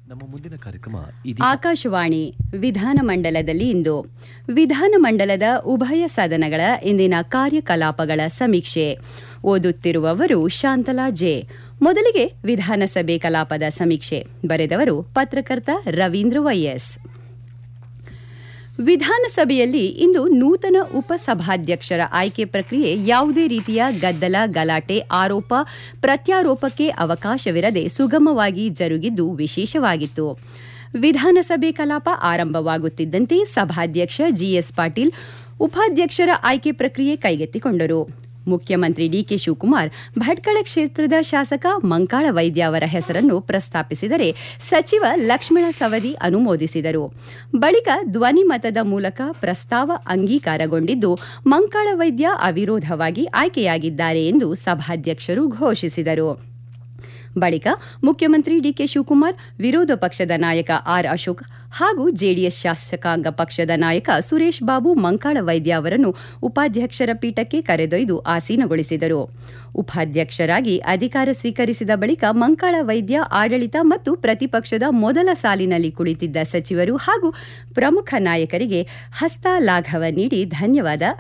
ನಮ್ಮ ಮುಂದಿನ ಕಾರ್ಯಕ್ರಮ ಇದೀಗ ಆಕಾಶವಾಣಿ ವಿಧಾನಮಂಡಲದಲ್ಲಿ ಇಂದು ವಿಧಾನಮಂಡಲದ ಉಭಯ ಸದನಗಳ ಇಂದಿನ ಕಾರ್ಯಕಲಾಪಗಳ ಸಮೀಕ್ಷೆ ಓದುತ್ತಿರುವವರು ಶಾಂತಲಾ ಜೆ ಮೊದಲಿಗೆ ವಿಧಾನಸಭೆ ಕಲಾಪದ ಸಮೀಕ್ಷೆ ಬರೆದವರು ಪತ್ರಕರ್ತ ರವೀಂದ್ರ ವೈಎಸ್ ವಿಧಾನಸಭೆಯಲ್ಲಿ ಇಂದು ನೂತನ ಉಪಸಭಾಧ್ಯಕ್ಷರ ಆಯ್ಕೆ ಪ್ರಕ್ರಿಯೆ ಯಾವುದೇ ರೀತಿಯ ಗದ್ದಲ ಗಲಾಟೆ ಆರೋಪ ಪ್ರತ್ಯಾರೋಪಕ್ಕೆ ಅವಕಾಶವಿರದೆ ಸುಗಮವಾಗಿ ಜರುಗಿದ್ದು ವಿಶೇಷವಾಗಿತ್ತು ವಿಧಾನಸಭೆ ಕಲಾಪ ಆರಂಭವಾಗುತ್ತಿದ್ದಂತೆ ಸಭಾಧ್ಯಕ್ಷ ಜಿಎಸ್ ಪಾಟೀಲ್ ಉಪಾಧ್ಯಕ್ಷರ ಆಯ್ಕೆ ಪ್ರಕ್ರಿಯೆ ಕೈಗೆತ್ತಿಕೊಂಡರು ಮುಖ್ಯಮಂತ್ರಿ ಡಿಕೆ ಶಿವಕುಮಾರ್ ಭಟ್ಕಳ ಕ್ಷೇತ್ರದ ಶಾಸಕ ಮಂಕಾಳ ವೈದ್ಯ ಅವರ ಹೆಸರನ್ನು ಪ್ರಸ್ತಾಪಿಸಿದರೆ ಸಚಿವ ಲಕ್ಷ್ಮಣ ಸವದಿ ಅನುಮೋದಿಸಿದರು ಬಳಿಕ ಧ್ವನಿಮತದ ಮೂಲಕ ಪ್ರಸ್ತಾವ ಅಂಗೀಕಾರಗೊಂಡಿದ್ದು ಮಂಕಾಳ ವೈದ್ಯ ಅವಿರೋಧವಾಗಿ ಆಯ್ಕೆಯಾಗಿದ್ದಾರೆ ಎಂದು ಸಭಾಧ್ಯಕ್ಷರು ಘೋಷಿಸಿದರು ಬಳಿಕ ಮುಖ್ಯಮಂತ್ರಿ ಡಿಕೆ ಶಿವಕುಮಾರ್ ವಿರೋಧ ಪಕ್ಷದ ನಾಯಕ ಆರ್ ಅಶೋಕ್ ಹಾಗೂ ಜೆಡಿಎಸ್ ಶಾಸಕಾಂಗ ಪಕ್ಷದ ನಾಯಕ ಸುರೇಶ್ ಬಾಬು ಮಂಕಾಳ ವೈದ್ಯ ಅವರನ್ನು ಉಪಾಧ್ಯಕ್ಷರ ಪೀಠಕ್ಕೆ ಕರೆದೊಯ್ದು ಆಸೀನಗೊಳಿಸಿದರು ಉಪಾಧ್ಯಕ್ಷರಾಗಿ ಅಧಿಕಾರ ಸ್ವೀಕರಿಸಿದ ಬಳಿಕ ಮಂಕಾಳ ವೈದ್ಯ ಆಡಳಿತ ಮತ್ತು ಪ್ರತಿಪಕ್ಷದ ಮೊದಲ ಸಾಲಿನಲ್ಲಿ ಕುಳಿತಿದ್ದ ಸಚಿವರು ಹಾಗೂ ಪ್ರಮುಖ ನಾಯಕರಿಗೆ ಹಸ್ತಾಲಾಘವ ನೀಡಿ ಧನ್ಯವಾದ